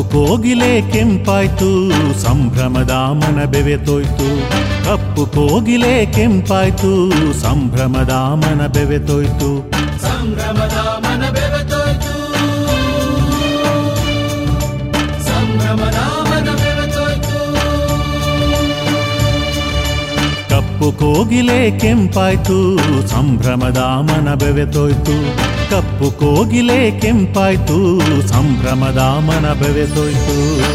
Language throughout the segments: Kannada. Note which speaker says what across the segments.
Speaker 1: ಕೋಗಿಲೆ ಕೆಂಪಾಯ್ತು ಸಂಭ್ರಮದ ಮನ ಬೆವೆತೋಯ್ತು ಕಪ್ಪು ಕೋಗಿಲೆ ಕೆಂಪಾಯ್ತು ಸಂಭ್ರಮದ ಮನ ಬೆವೆತೋಯ್ತು
Speaker 2: ಸಂಭ್ರಮದ ಮನ ಬೆವೆತೋಯ್ತು ಸಂಭ್ರಮದ ಮನ ಬೆವೆತೋಯ್ತು
Speaker 1: ಕಪ್ಪು ಕೋಗಿಲೆ ಕೆಂಪಾಯ್ತು ಸಂಭ್ರಮದ ಮನ ಬೆವೆತೋಯ್ತು ಕಪ್ಪು ಕೋಗಿಲೆ ಕೆಂಪಾಯ್ತು ಸಂಭ್ರಮದ ಮನ ಬೆವೆತೋಯ್ತು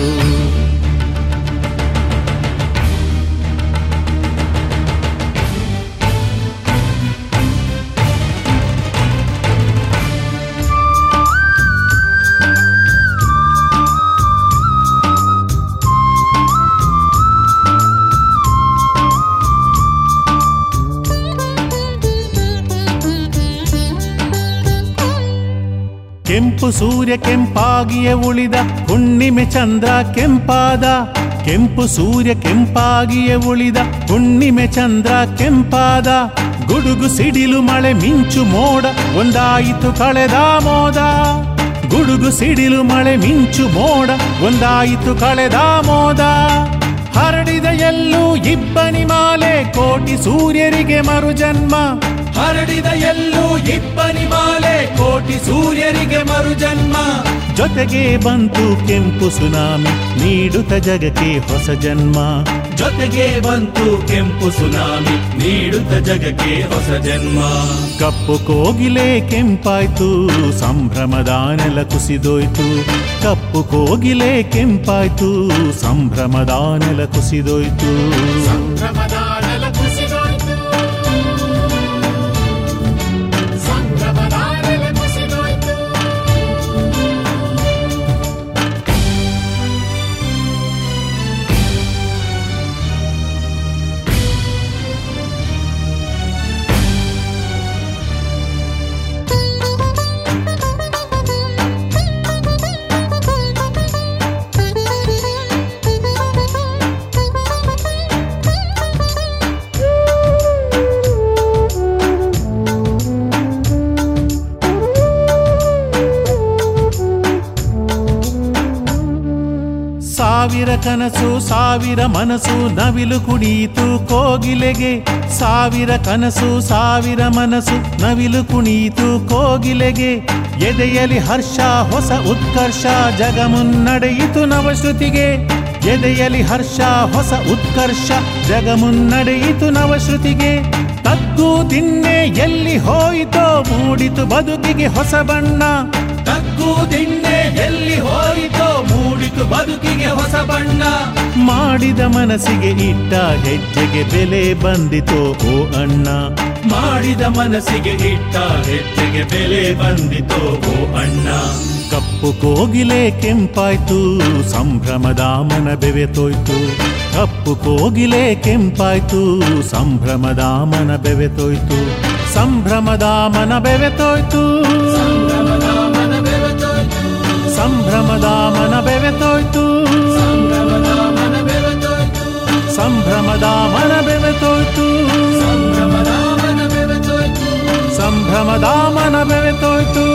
Speaker 1: ಕೆಂಪು ಸೂರ್ಯ ಕೆಂಪಾಗಿಯೇ ಉಳಿದ ಹುಣ್ಣಿಮೆ ಚಂದ್ರ ಕೆಂಪಾದ ಕೆಂಪು ಸೂರ್ಯ ಕೆಂಪಾಗಿಯೇ ಉಳಿದ ಹುಣ್ಣಿಮೆ ಚಂದ್ರ ಕೆಂಪಾದ ಗುಡುಗು ಸಿಡಿಲು ಮಳೆ ಮಿಂಚು ಮೋಡ ಒಂದಾಯಿತು ಕಳೆದ ಮೋದ ಗುಡುಗು ಸಿಡಿಲು ಮಳೆ ಮಿಂಚು ಮೋಡ ಒಂದಾಯಿತು ಕಳೆದ ಮೋದ ಹರಡಿದ ಎಲ್ಲೂ ಇಬ್ಬನಿ ಮಾಲೆ ಕೋಟಿ ಸೂರ್ಯರಿಗೆ ಮರುಜನ್ಮ
Speaker 2: ಹರಡಿದ ಎಲ್ಲೂ ಇಬ್ಬನಿ ಮಾಲೆ ಕೋಟಿ ಸೂರ್ಯರಿಗೆ ಮರುಜನ್ಮ
Speaker 1: ಜೊತೆಗೆ ಬಂತು ಕೆಂಪು ಸುನಾಮಿ ನೀಡುತ್ತ ಜಗಕ್ಕೆ ಹೊಸ ಜನ್ಮ
Speaker 2: ಜೊತೆಗೆ ಬಂತು ಕೆಂಪು ಸುನಾಮಿ ನೀಡುತ್ತ ಜಗಕ್ಕೆ ಹೊಸ ಜನ್ಮ
Speaker 1: ಕಪ್ಪು ಕೋಗಿಲೆ ಕೆಂಪಾಯ್ತು ಸಂಭ್ರಮದ ನೆಲ ಕುಸಿದೋಯ್ತು ಕಪ್ಪು ಕೋಗಿಲೆ ಕೆಂಪಾಯ್ತು ಸಂಭ್ರಮದ ನೆಲ ಕುಸಿದೋಯ್ತು
Speaker 3: ಸಂಭ್ರಮದ ನೆಲ ಕುಸಿದೋಯ್ತು ಸಂಭ್ರಮದ ನೆಲ ಕುಸಿದೋಯ್ತು
Speaker 1: ಸಾವಿರ ಕನಸು ಸಾವಿರ ಮನಸ್ಸು ನವಿಲು ಕುಣಿಯಿತು ಕೋಗಿಲೆಗೆ ಸಾವಿರ ಕನಸು ಸಾವಿರ ಮನಸ್ಸು ನವಿಲು ಕುಣಿಯಿತು ಕೋಗಿಲೆಗೆ ಎದೆಯಲಿ ಹರ್ಷ ಹೊಸ ಉತ್ಕರ್ಷ ಜಗ ಮುನ್ನಡೆಯಿತು ನವಶ್ರುತಿಗೆ ಎದೆಯಲಿ ಹರ್ಷ ಹೊಸ ಉತ್ಕರ್ಷ ಜಗ ಮುನ್ನಡೆಯಿತು ನವಶ್ರುತಿಗೆ ತಗ್ಗು ದಿಣ್ಣೆ ಎಲ್ಲಿ ಹೋಯಿತೋ ಮೂಡಿತು ಬದುಕಿಗೆ ಹೊಸ ಬಣ್ಣ
Speaker 2: ತಗ್ಗು ದಿಣ್ಣೆ ಎಲ್ಲಿ ಹೋಯಿತೋ ಮೂಡಿತು ಬದುಕಿಗೆ ಹೊಸ ಬಣ್ಣ
Speaker 1: ಮಾಡಿದ ಮನಸ್ಸಿಗೆ ಇಟ್ಟ ಹೆಜ್ಜೆಗೆ ಬೆಲೆ ಬಂದಿತೋ ಓ ಅಣ್ಣ
Speaker 2: ಮಾಡಿದ ಮನಸ್ಸಿಗೆ ಇಟ್ಟ ಹೆಜ್ಜೆಗೆ ಬೆಲೆ ಬಂದಿತೋ ಓ ಅಣ್ಣ
Speaker 1: ಕಪ್ಪು ಕೋಗಿಲೆ ಕೆಂಪಾಯ್ತು ಸಂಭ್ರಮದ ಮನ ಬೆವೆತೋಯ್ತು ಕಪ್ಪು ಕೋಗಿಲೆ ಕೆಂಪಾಯ್ತು ಸಂಭ್ರಮದ ಮನ ಬೆವೆತೋಯ್ತು ಸಂಭ್ರಮದ ಮನ ಬೆವೆತೋಯ್ತು
Speaker 2: ಸಂಭ್ರಮದ ಮನ ಬೆವೆತೋಯ್ತು
Speaker 1: ಸಂಭ್ರಮದ ಮನ ಬೆವೆತೋಯ್ತು
Speaker 2: ಸಂಭ್ರಮದ ಮನ ಬೆವೆತೋಯ್ತು
Speaker 1: ಸಂಭ್ರಮದ ಮನ ಬೆವೆತೋಯ್ತು
Speaker 2: ಸಂಭ್ರಮದ ಮನ ಬೆವೆತೋಯ್ತು
Speaker 1: ಸಂಭ್ರಮದ ಮನ ಬೆವೆತೋಯ್ತು